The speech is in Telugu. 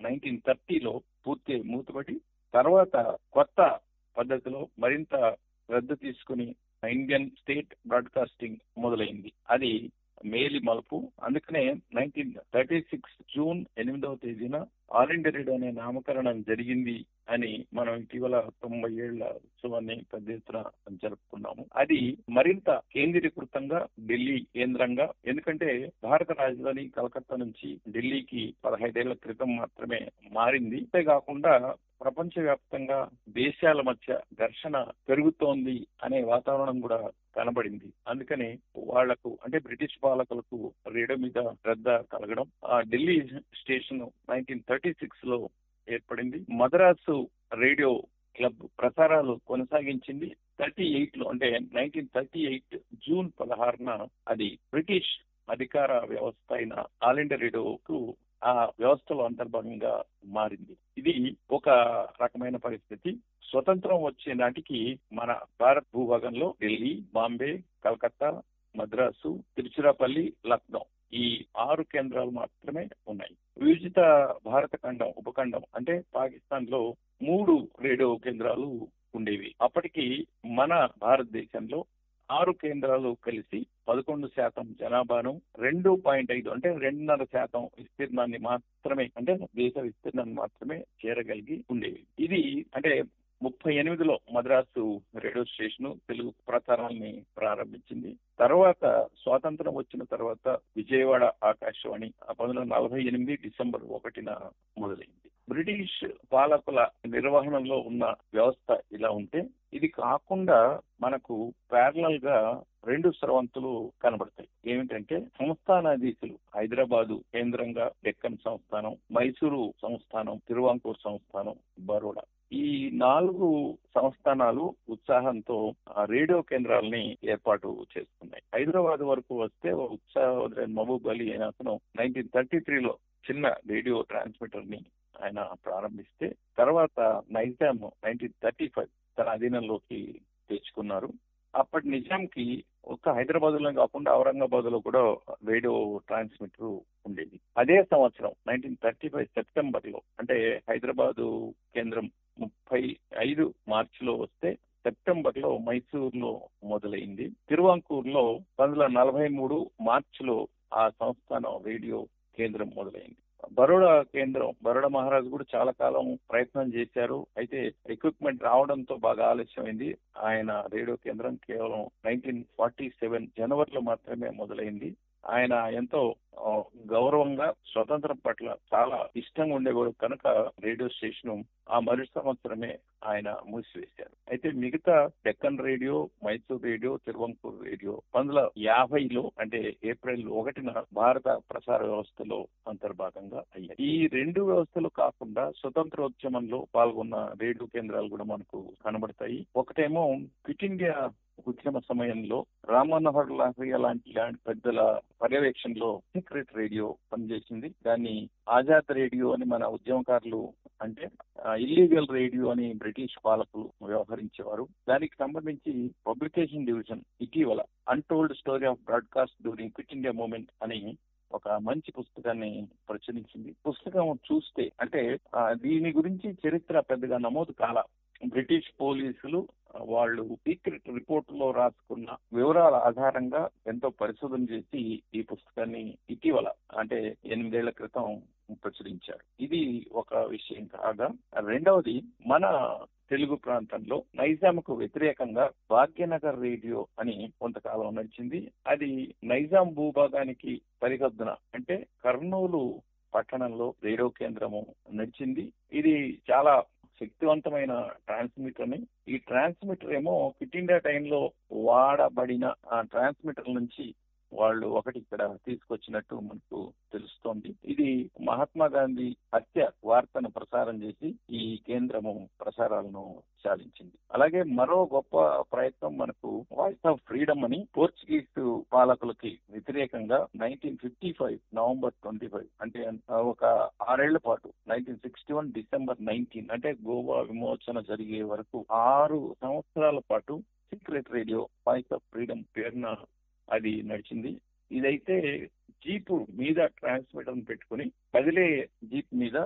నైన్టీన్ థర్టీలో పూర్తి మూతపడి తర్వాత కొత్త పద్ధతిలో మరింత శ్రద్ధ తీసుకుని ఇండియన్ స్టేట్ బ్రాడ్కాస్టింగ్ మొదలైంది అది మేలి మలుపు అందుకనే నైన్టీన్ థర్టీ సిక్స్ జూన్ ఎనిమిదవ తేదీన ఆల్ ఇండియా రేడియో అనే నామకరణం జరిగింది అని మనం ఇటీవల తొంభై ఏళ్ల ఉత్సవాన్ని పెద్ద ఎత్తున జరుపుకున్నాము అది మరింత కేంద్రీకృతంగా ఢిల్లీ కేంద్రంగా ఎందుకంటే భారత రాజధాని కలకత్తా నుంచి ఢిల్లీకి పదహైదేళ్ల క్రితం మాత్రమే మారింది అంతేకాకుండా ప్రపంచవ్యాప్తంగా దేశాల మధ్య ఘర్షణ పెరుగుతోంది అనే వాతావరణం కూడా కనబడింది అందుకని వాళ్లకు అంటే బ్రిటిష్ పాలకులకు రేడియో మీద శ్రద్ధ కలగడం ఆ Delhi station nineteen thirty six లో ఏర్పడింది మద్రాసు రేడియో క్లబ్ ప్రసారాలు కొనసాగించింది థర్టీ ఎయిట్ లో అంటే నైన్టీన్ థర్టీ ఎయిట్ జూన్ పదహారున అది బ్రిటిష్ అధికార వ్యవస్థ అయిన ఆల్ ఇండియా రేడియోకు ఆ వ్యవస్థలో అంతర్భాగంగా మారింది ఇది ఒక రకమైన పరిస్థితి స్వతంత్రం వచ్చే నాటికి మన భారత్ భూభాగంలో ఢిల్లీ బాంబే కలకత్తా మద్రాసు తిరుచిరాపల్లి లక్నో ఈ ఆరు కేంద్రాలు మాత్రమే ఉన్నాయి విభజిత భారత ఖండం ఉపఖండం అంటే పాకిస్తాన్ లో మూడు రేడియో కేంద్రాలు ఉండేవి అప్పటికి మన భారతదేశంలో ఆరు కేంద్రాలు కలిసి పదకొండు శాతం జనాభాను రెండు పాయింట్ ఐదు అంటే రెండున్నర శాతం విస్తీర్ణాన్ని మాత్రమే అంటే దేశ విస్తీర్ణాన్ని మాత్రమే చేరగలిగి ఉండేవి ఇది అంటే ముప్పై ఎనిమిదిలో మద్రాసు రేడియో స్టేషన్ తెలుగు ప్రసారాన్ని ప్రారంభించింది తర్వాత స్వాతంత్రం వచ్చిన తర్వాత విజయవాడ ఆకాశవాణి పంతొమ్మిది వందల నలభై ఎనిమిది డిసెంబర్ ఒకటిన మొదలైంది బ్రిటిష్ పాలకుల నిర్వహణలో ఉన్న వ్యవస్థ ఇలా ఉంటే ఇది కాకుండా మనకు ప్యారలల్ గా రెండు స్రవంతులు కనబడతాయి ఏమిటంటే సంస్థానాధీశులు హైదరాబాదు కేంద్రంగా డెక్కన్ సంస్థానం మైసూరు సంస్థానం తిరువాంకూర్ సంస్థానం బరోడా ఈ నాలుగు సంస్థానాలు ఉత్సాహంతో రేడియో కేంద్రాలని ఏర్పాటు చేస్తున్నాయి హైదరాబాద్ వరకు వస్తే ఉత్సాహ మహబూబ్ అలీ అయిన అతను నైన్టీన్ థర్టీ త్రీలో చిన్న రేడియో ట్రాన్స్మిటర్ ని ఆయన ప్రారంభిస్తే తర్వాత నైజాం నైన్టీన్ థర్టీ ఫైవ్ తన అధీనంలోకి తెచ్చుకున్నారు అప్పటి నిజాంకి ఒక్క హైదరాబాద్ లో కాకుండా ఔరంగాబాద్ లో కూడా రేడియో ట్రాన్స్మిటర్ ఉండేది అదే సంవత్సరం నైన్టీన్ థర్టీ ఫైవ్ సెప్టెంబర్ లో అంటే హైదరాబాదు కేంద్రం ముప్పై ఐదు మార్చి లో వస్తే సెప్టెంబర్ లో మైసూర్ లో మొదలైంది తిరువాంకూర్ లో పంతొమ్మిది నలభై మూడు మార్చిలో ఆ సంస్థానం రేడియో కేంద్రం మొదలైంది బరోడా కేంద్రం బరోడా మహారాజు కూడా చాలా కాలం ప్రయత్నం చేశారు అయితే ఎక్విప్మెంట్ రావడంతో బాగా ఆలస్యమైంది ఆయన రేడియో కేంద్రం కేవలం నైన్టీన్ ఫార్టీ సెవెన్ జనవరిలో మాత్రమే మొదలైంది ఆయన ఎంతో గౌరవంగా స్వతంత్రం పట్ల చాలా ఇష్టంగా ఉండేవాడు కనుక రేడియో స్టేషన్ ఆ మరు సంవత్సరమే ఆయన మూసివేశారు అయితే మిగతా Deccan radio Mysore radio Travancore radio పంతొమ్మిది యాభైలో అంటే ఏప్రిల్ ఒకటిన భారత ప్రసార వ్యవస్థలో అంతర్భాగంగా అయ్యాయి ఈ రెండు వ్యవస్థలు కాకుండా స్వతంత్రోద్యమంలో పాల్గొన్న రేడియో కేంద్రాలు కూడా మనకు కనబడతాయి ఒకటేమో క్విట్ ఇండియా ఉద్యమ సమయంలో రామ్మనోహర్ లాహ్రియా లాంటి లాంటి పెద్దల పర్యవేక్షణలో సీక్రెట్ రేడియో పనిచేసింది దాన్ని ఆజాద్ రేడియో అని మన ఉద్యమకారులు అంటే ఇల్లీగల్ రేడియో అని బ్రిటిష్ పాలకులు వ్యవహరించేవారు దానికి సంబంధించి పబ్లికేషన్ డివిజన్ ఇటీవల untold story of broadcast during quit India movement అని ఒక మంచి పుస్తకాన్ని ప్రచురించింది పుస్తకం చూస్తే అంటే దీని గురించి చరిత్ర పెద్దగా నమోదు కాల బ్రిటిష్ పోలీసులు వాళ్ళు సీక్రెట్ రిపోర్ట్ లో రాసుకున్న వివరాల ఆధారంగా ఎంతో పరిశోధన చేసి ఈ పుస్తకాన్ని ఇటీవల అంటే ఎనిమిదేళ్ల క్రితం ప్రచురించారు ఇది ఒక విషయం కాగా రెండవది మన తెలుగు ప్రాంతంలో నైజాంకు వ్యతిరేకంగా భాగ్యనగర్ రేడియో అని కొంతకాలం నడిచింది అది నైజాం భూభాగానికి పరిగొద్దున అంటే కర్నూలు పట్టణంలో రేడియో కేంద్రము నడిచింది ఇది చాలా శక్తివంతమైన ట్రాన్స్మిటర్ అని ఈ ట్రాన్స్మిటర్ ఏమో క్విట్ ఇండియా టైంలో వాడబడిన ఆ ట్రాన్స్మిటర్ నుంచి వాళ్ళు ఒకటి ఇక్కడ తీసుకొచ్చినట్టు మనకు తెలుస్తోంది ఇది మహాత్మా గాంధీ హత్య వార్తను ప్రసారం చేసి ఈ కేంద్రము ప్రసారాలను సాధించింది అలాగే మరో గొప్ప ప్రయత్నం మనకు వాయిస్ ఆఫ్ ఫ్రీడమ్ అని పోర్చుగీస్ పాలకులకి వ్యతిరేకంగా nineteen fifty five November twenty five అంటే ఒక ఆరేళ్ల పాటు nineteen sixty one December nineteen అంటే గోవా విమోచన జరిగే వరకు ఆరు సంవత్సరాల పాటు secret radio voice of freedom పేరున అది నడిచింది ఇదైతే జీపు మీద ట్రాన్స్మిటర్ పెట్టుకుని కదిలే జీప్ మీద